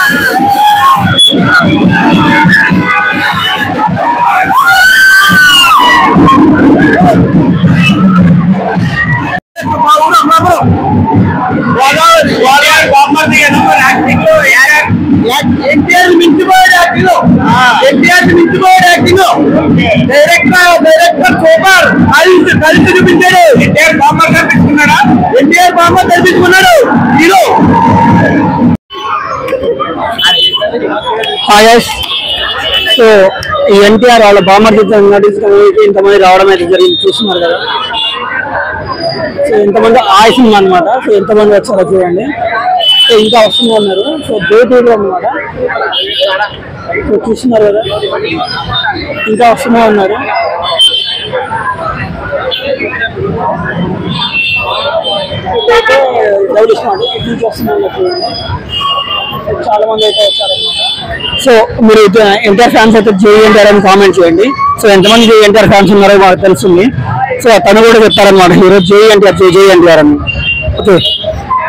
ఎన్టీఆర్ మించిపోయాడు యాక్టింగ్ ఎన్టీఆర్ మించిపోయాడు acting director director super కలిసి కలిసి చూపించాడు ఎన్టీఆర్ బాంబర్ కనిపించుకున్నాడా ఎన్టీఆర్ బాంబర్ కనిపించుకున్నాడు హీరో హాయ్ గైస్ సో ఈ ఎన్టీఆర్ వాళ్ళ బామర్ నటించిన మూవీకి ఇంతమంది రావడం అయితే జరిగింది చూస్తున్నారు కదా సో ఇంతమంది ఆ సినిమా అనమాట సో ఎంతమంది వచ్చారో చూడండి సో ఇంకా వస్తూనే ఉన్నారు సో డే టూర్ అనమాట సో చూస్తున్నారు కదా ఇంకా వస్తూనే ఉన్నారు ఇదైతే రెవల్యూషన్ అండి ఇటు నుంచి వస్తున్నారు చూడండి చాలా మంది అయితే వచ్చారన్నమాట సో మీరు ఎన్టీఆర్ ఫ్యాన్స్ అయితే జై ఎన్టీఆర్ అని కామెంట్ చేయండి సో ఎంతమంది జై ఎన్టీఆర్ ఫ్యాన్స్ ఉన్నారో మాకు తెలుస్తుంది సో తను కూడా చెప్పారనమాట హీరో జై ఎన్టీఆర్ జై జై ఎన్టీఆర్ అని ఓకే